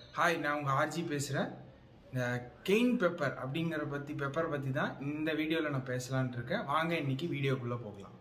hi நான் உங்கள் RJ பேசுகிறேன் இந்த கெயின் பெப்பர் அப்படிங்கிற பற்றி பெப்பர் பற்றி தான் இந்த வீடியோவில் நான் பேசலான்ட்டு இருக்கேன் வாங்க இன்னைக்கு வீடியோக்குள்ளே போகலாம்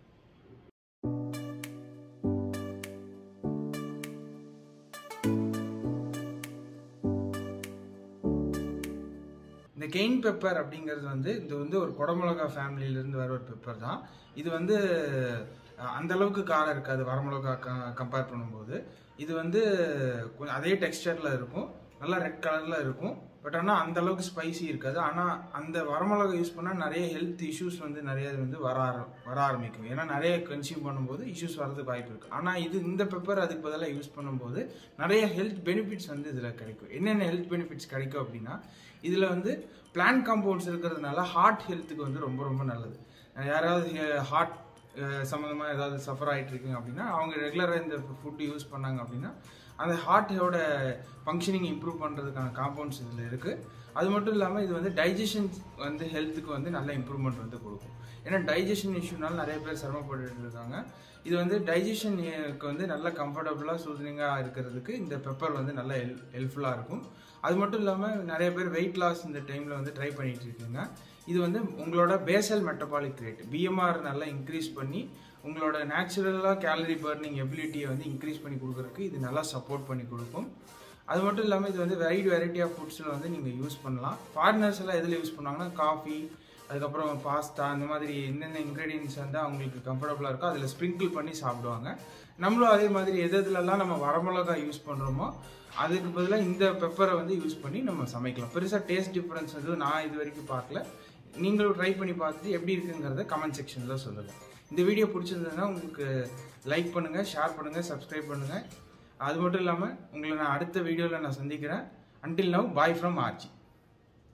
இந்த கெயின் பெப்பர் அப்படிங்கிறது வந்து இது வந்து ஒரு குடமிளகா ஃபேமிலியிலேருந்து வர ஒரு பெப்பர் தான் இது வந்து அஹ், அந்த அளவுக்கு காரம் இருக்காது வரமிளகா கம்பேர் பண்ணும்போது இது வந்து கொஞ்சம் அதே டெக்ஸ்டரில் இருக்கும் நல்லா ரெட் கலரில் இருக்கும் பட் ஆனால் அந்த அளவுக்கு ஸ்பைசி இருக்காது ஆனால் அந்த வரமிளகா யூஸ் பண்ணால் நிறைய ஹெல்த் இஷ்யூஸ் வந்து நிறைய வந்து வர ஆர வர ஆரம்பிக்கும் ஏன்னா நிறைய கன்சியூம் பண்ணும்போது இஷ்யூஸ் வரதுக்கு வாய்ப்பு இருக்குது ஆனால் இது இந்த பெப்பர் அதுக்கு பதிலாக யூஸ் பண்ணும்போது நிறைய ஹெல்த் பெனிஃபிட்ஸ் வந்து இதில் கிடைக்கும் என்னென்ன ஹெல்த் பெனிஃபிட்ஸ் கிடைக்கும் அப்படின்னா இதில் வந்து பிளான்ட் காம்பவுண்ட்ஸ் இருக்கிறதுனால ஹார்ட் ஹெல்த்துக்கு வந்து ரொம்ப ரொம்ப நல்லது அஹ் யாராவது ஹார்ட் சம்மந்தமாக ஏதாவது சஃபர் ஆகிட்டு இருக்கீங்க அப்படின்னா அவங்க ரெகுலராக இந்த ஃபுட்டு யூஸ் பண்ணாங்க அப்படின்னா அந்த ஹார்ட்டோட ஃபங்க்ஷனிங் இம்ப்ரூவ் பண்ணுறதுக்கான காம்பவுண்ட்ஸ் இதில் இருக்குது அது மட்டும் இல்லாமல் இது வந்து டைஜஷன் வந்து ஹெல்த்துக்கு வந்து நல்ல இம்ப்ரூவ்மெண்ட் வந்து கொடுக்கும் ஏன்னா டைஜஷன் இஷ்யூனால நிறைய பேர் சிரமப்பட்டு இருக்காங்க இது வந்து டைஜஷனுக்கு வந்து நல்ல கம்ஃபர்டபுளாக சூசனிங்காக இருக்கிறதுக்கு இந்த பெப்பர் வந்து நல்ல ஹெல் ஹெல்ப்ஃபுல்லாக இருக்கும் அது மட்டும் இல்லாமல் நிறைய பேர் வெயிட் லாஸ் இந்த டைமில் வந்து ட்ரை பண்ணிட்டு இருக்கீங்க இது வந்து உங்களோட பேசல் மெட்டபாலிக் ரேட் பிஎம்ஆர் நல்லா இன்க்ரீஸ் பண்ணி உங்களோட நேச்சுரலாக கேலரி பர்னிங் எபிலிட்டியை வந்து இன்க்ரீஸ் பண்ணி கொடுக்குறதுக்கு இது நல்லா சப்போர்ட் பண்ணி கொடுக்கும் அது மட்டும் இல்லாமல் இது வந்து வெரைட்டி வெரைட்டி ஆஃப் ஃபுட்ஸில் வந்து நீங்கள் யூஸ் பண்ணலாம் ஃபாரினர்ஸ் எல்லாம் எதில் யூஸ் பண்ணுவாங்கன்னா காஃபி அதுக்கப்புறம் பாஸ்தா அந்த மாதிரி என்னென்ன இன்க்ரீடியன்ஸ் வந்து அவங்களுக்கு கம்ஃபர்டபுளாக இருக்கோ அதில் ஸ்ப்ரிங்கிள் பண்ணி சாப்பிடுவாங்க நம்மளும் அதே மாதிரி எது எதுலலாம் நம்ம வரமிளகாய் யூஸ் பண்ணுறோமோ அதுக்கு பதிலாக இந்த பெப்பரை வந்து யூஸ் பண்ணி நம்ம சமைக்கலாம் பெருசாக டேஸ்ட் டிஃப்ரென்ஸ் எதுவும் நான் இது வரைக்கும் பார்க்கல நீங்களும் ட்ரை பண்ணி பார்த்துட்டு எப்படி இருக்குங்கிறத கமெண்ட் செக்ஷனில் சொல்லுங்கள் இந்த வீடியோ பிடிச்சிருந்ததுன்னா உங்களுக்கு லைக் பண்ணுங்கள் ஷேர் பண்ணுங்கள் சப்ஸ்கிரைப் பண்ணுங்கள் அது மட்டும் இல்லாமல் உங்களை நான் அடுத்த வீடியோவில் நான் சந்திக்கிறேன் until now bye from RJ